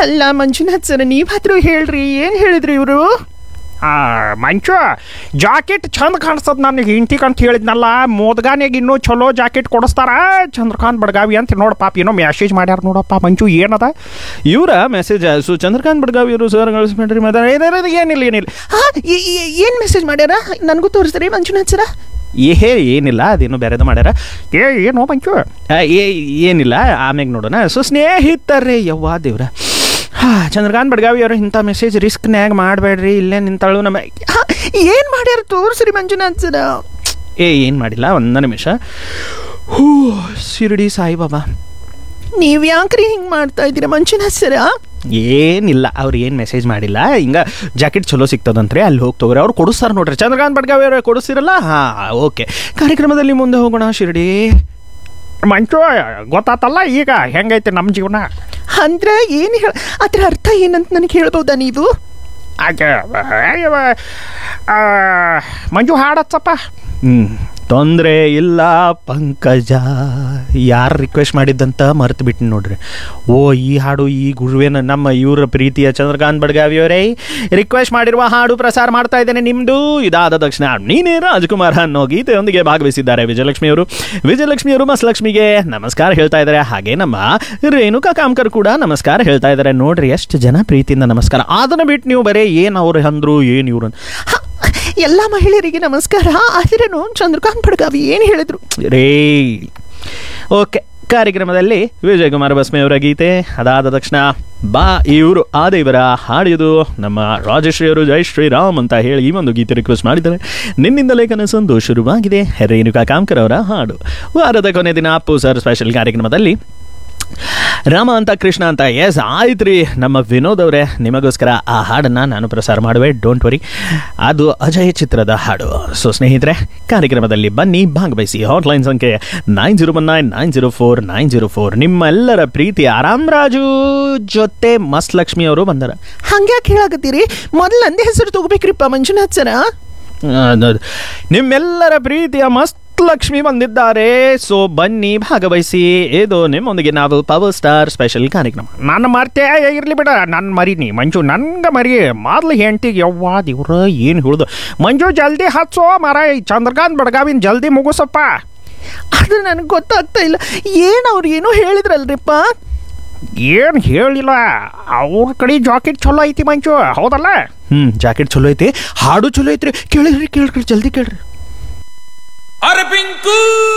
ಅಲ್ಲ ಮಂಜುನಾಥ್ ಸರ್ ನೀವಾದ್ರೂ ಹೇಳ್ರಿ ಏನು ಹೇಳಿದ್ರು ಇವರು ಆ, ಮಂಚು ಜಾಕೆಟ್ ಚಂದ ಕಾಣಿಸ್ತದ ನನಗೆ ಇಂಟಿಗೆ ಅಂತ ಹೇಳಿದ್ನಲ್ಲ ಮೋದ್ಗಾನ್ಯಾಗ ಇನ್ನೂ ಚಲೋ ಜಾಕೆಟ್ ಕೊಡಿಸ್ತಾರ ಚಂದ್ರಕಾಂತ್ ಬಡ್ಗಾವಿ ಅಂತ ನೋಡು ಪಾಪ ಏನೋ ಮೆಸೇಜ್ ಮಾಡ್ಯಾರ ನೋಡಪ್ಪ ಮಂಚು ಏನದ ಇವರ ಮೆಸೇಜ್ ಸೊ ಚಂದ್ರಕಾಂತ್ ಬಡ್ಗಾವಿ ಅವರು ಸರ್ ಕಳಿಸ್ಬಿಟ್ರಿ ಮತ್ತೆ ಏನಿಲ್ಲ ಏನಿಲ್ಲ ಹಾಂ ಏನು ಮೆಸೇಜ್ ಮಾಡ್ಯಾರ ನನಗೂ ತೋರಿಸ್ರಿ ಮಂಜುನಾಥ್ ಸರ ಏ ಏನಿಲ್ಲ ಅದೇನು ಬೇರೆದು ಮಾಡ್ಯಾರ ಏ ಏನೋ ಮಂಚು ಆ, ಏ ಏನಿಲ್ಲ ಆಮ್ಯಾಗ ನೋಡೋಣ ಸೊ ಸ್ನೇಹಿತರೇ ಯವ್ವ ದೇವ್ರ ಹಾ ಚಂದ್ರಕಾಂತ್ ಬಡ್ಗಾವಿ ಅವರು ಇಂಥ ಮೆಸೇಜ್ ರಿಸ್ಕ್ನ್ಯಾಗ ಮಾಡಬೇಡ್ರಿ ಇಲ್ಲೇ ನಿಂತಾಳು ನಮ್ಮ ಹಾಂ ಏನು ಮಾಡ್ಯಾರ ತೋರಿಸ್ರಿ ಮಂಜುನಾಥ್ ಸರ ಏ ಏನು ಮಾಡಿಲ್ಲ ಒಂದು ನಿಮಿಷ ಹೂ ಶಿರಡಿ ಸಾಯಿಬಾಬಾ ನೀವು ಯಾಕ್ರಿ ಹಿಂಗೆ ಮಾಡ್ತಾ ಇದ್ದೀರಾ ಮಂಜುನಾಥ್ ಸರ ಏನಿಲ್ಲ ಅವ್ರು ಏನು ಮೆಸೇಜ್ ಮಾಡಿಲ್ಲ ಹಿಂಗ ಜಾಕೆಟ್ ಚಲೋ ಸಿಗ್ತದಂತ್ರಿ ಅಲ್ಲಿ ಹೋಗಿ ತಗೋರಿ ಅವ್ರು ಕೊಡಿಸ್ತಾರೆ ನೋಡ್ರಿ ಚಂದ್ರಕಾಂತ್ ಬಡ್ಗಾವಿ ಅವರು ಕೊಡಿಸ್ತಿರಲ್ಲ ಹಾಂ ಓಕೆ ಕಾರ್ಯಕ್ರಮದಲ್ಲಿ ಮುಂದೆ ಹೋಗೋಣ ಶಿರಡಿ ಮಂಚು ಗೊತ್ತಾತಲ್ಲ ಈಗ ಹೆಂಗೈತೆ ನಮ್ಮ ಜೀವನ ಅಂದ್ರೆ ಏನು ಹೇಳ ಅದ್ರ ಅರ್ಥ ಏನಂತ ನನಗೆ ಹೇಳ್ಬೋದಾ ನೀವು ಆಕೆ ಅಯ್ಯವ್ವ, ಆ, ಮಂಜು ಹಾಡತ್ತಪ್ಪ ಹ್ಞೂ ತೊಂದರೆ ಇಲ್ಲ ಪಂಕಜ ಯಾರು ರಿಕ್ವೆಸ್ಟ್ ಮಾಡಿದ್ದಂತ ಮರ್ತು ಬಿಟ್ಟು ನೋಡ್ರಿ ಓ ಈ ಹಾಡು ಈ ಗುರುವೇನ ನಮ್ಮ ಇವರ ಪ್ರೀತಿಯ ಚಂದ್ರಕಾಂತ್ ಬಡ್ಗಾವಿಯವರೇ ರಿಕ್ವೆಸ್ಟ್ ಮಾಡಿರುವ ಹಾಡು ಪ್ರಸಾರ ಮಾಡ್ತಾ ಇದ್ದೇನೆ ನಿಮ್ಮದು ಇದಾದ ತಕ್ಷಣ ನೀನೇ ರಾಜ್ಕುಮಾರ್ ಅನ್ನೋ ಗೀತೆಯೊಂದಿಗೆ ಭಾಗವಹಿಸಿದ್ದಾರೆ ವಿಜಯಲಕ್ಷ್ಮಿ ಅವರು ವಿಜಯಲಕ್ಷ್ಮಿ ಅವರು ಮಸ್ಲಕ್ಷ್ಮಿಗೆ ನಮಸ್ಕಾರ ಹೇಳ್ತಾ ಇದ್ದಾರೆ ಹಾಗೆ ನಮ್ಮ ರೇಣುಕಾ ಕಾಮ್ಕರ್ ಕೂಡ ನಮಸ್ಕಾರ ಹೇಳ್ತಾ ಇದ್ದಾರೆ ನೋಡ್ರಿ ಎಷ್ಟು ಜನ ಪ್ರೀತಿಯಿಂದ ನಮಸ್ಕಾರ ಅದನ್ನ ಬಿಟ್ಟು ನೀವು ಬರೀ ಏನು ಅವ್ರು ಅಂದ್ರು ಏನು ಇವ್ರು ಅಂತ ಹ, ಎಲ್ಲ ಮಹಿಳೆಯರಿಗೆ ನಮಸ್ಕಾರ ಆದ್ರೂ ಚಂದ್ರಕಾಂತ್ ಬಡ್ಗಾವಿ ಏನು ಹೇಳಿದ್ರು ರೇ ಓಕೆ ಕಾರ್ಯಕ್ರಮದಲ್ಲಿ ವಿಜಯಕುಮಾರ್ ಬಸ್ಮೆಯವರ ಗೀತೆ ಅದಾದ ತಕ್ಷಣ ಬಾ ಇವರು ಆದ ಇವರ ಹಾಡಿದು ನಮ್ಮ ರಾಜಶ್ರೀ ಅವರು ಜೈ ಶ್ರೀರಾಮ್ ಅಂತ ಹೇಳಿ ಈ ಒಂದು ಗೀತೆ ರಿಕ್ವೆಸ್ಟ್ ಮಾಡಿದ್ದಾರೆ ನಿನ್ನಿಂದಲೇ ಕನಸೊಂದು ಶುರುವಾಗಿದೆ ರೇಣುಕಾ ಕಾಮ್ಕರ್ ಅವರ ಹಾಡು ವಾರದ ಕೊನೆ ದಿನ ಅಪ್ಪು ಸರ್ ಸ್ಪೆಷಲ್ ಕಾರ್ಯಕ್ರಮದಲ್ಲಿ ರಾಮ ಅಂತ ಕೃಷ್ಣ ಅಂತ ಎಸ್ ಆಯ್ತು ರೀ ನಮ್ಮ ವಿನೋದ್ ಅವರೇ ನಿಮಗೋಸ್ಕರ ಆ ಹಾಡನ್ನು ನಾನು ಪ್ರಸಾರ ಮಾಡುವೆ ಡೋಂಟ್ ವರಿ ಅದು ಅಜಯ್ ಚಿತ್ರದ ಹಾಡು ಸೊ ಸ್ನೇಹಿತರೆ ಕಾರ್ಯಕ್ರಮದಲ್ಲಿ ಬನ್ನಿ ಭಾಗವಹಿಸಿ ಹಾಟ್ಲೈನ್ ಸಂಖ್ಯೆ nine zero one nine nine zero four nine zero four ನಿಮ್ಮೆಲ್ಲರ ಪ್ರೀತಿ ಆರಾಮ್ ರಾಜು ಜೊತೆ ಮಸ್ತ್ ಲಕ್ಷ್ಮಿ ಅವರು ಬಂದರ ಹಂಗ್ಯಾಕೆ ಹೇಳಾಕತ್ತೀರಿ ಮೊದಲು ಅಂದೇ ಹೆಸರು ತಗೋಬೇಕ್ರಿಪ್ಪ ಮಂಜುನಾಥ್ ಸರ ಅದು ನಿಮ್ಮೆಲ್ಲರ ಪ್ರೀತಿಯ ಮಸ್ತ್ ಲಕ್ಷ್ಮಿ ಬಂದಿದ್ದಾರೆ ಸೊ ಬನ್ನಿ ಭಾಗವಹಿಸಿ ಇದು ನಿಮ್ಮೊಂದಿಗೆ ನಾವು ಪವರ್ ಸ್ಟಾರ್ ಸ್ಪೆಷಲ್ ಕಾರ್ಯಕ್ರಮ ನನ್ನ ಮರ್ತೆ ಇರ್ಲಿ ಬಿಡ ನನ್ನ ಮರಿನಿ ಮಂಜು ನನ್ಗೆ ಮರಿ ಮೊದ್ಲು ಹೆಂಡ್ತಿಗೆ ಯವ್ವ ದೇವ್ರ ಏನು ಹೇಳ್ದು ಮಂಜು ಜಲ್ದಿ ಹಚ್ಚೋ ಮರ ಈ ಚಂದ್ರಕಾಂತ್ ಬಡ್ಗಾವಿನ ಜಲ್ದಿ ಮುಗಿಸಪ್ಪ ಅದು ನನಗೆ ಗೊತ್ತಾಗ್ತಾ ಇಲ್ಲ ಏನು ಅವ್ರು ಏನೋ ಹೇಳಿದ್ರಲ್ರಿಪ್ಪ ಏನು ಹೇಳಿಲ್ಲ ಅವ್ರ ಕಡೆ ಜಾಕೆಟ್ ಚಲೋ ಐತಿ ಮಂಜು ಹೌದಲ್ಲ ಹ್ಮ್ ಜಾಕೆಟ್ ಚಲೋ ಐತಿ ಹಾಡು ಚಲೋ ಐತ್ರಿ ಕೇಳಿದ್ರಿ ಕೇಳ್ರಿ ಜಲ್ದಿ ಕೇಳ್ರಿ ಅರೆ ಪಿಂಕು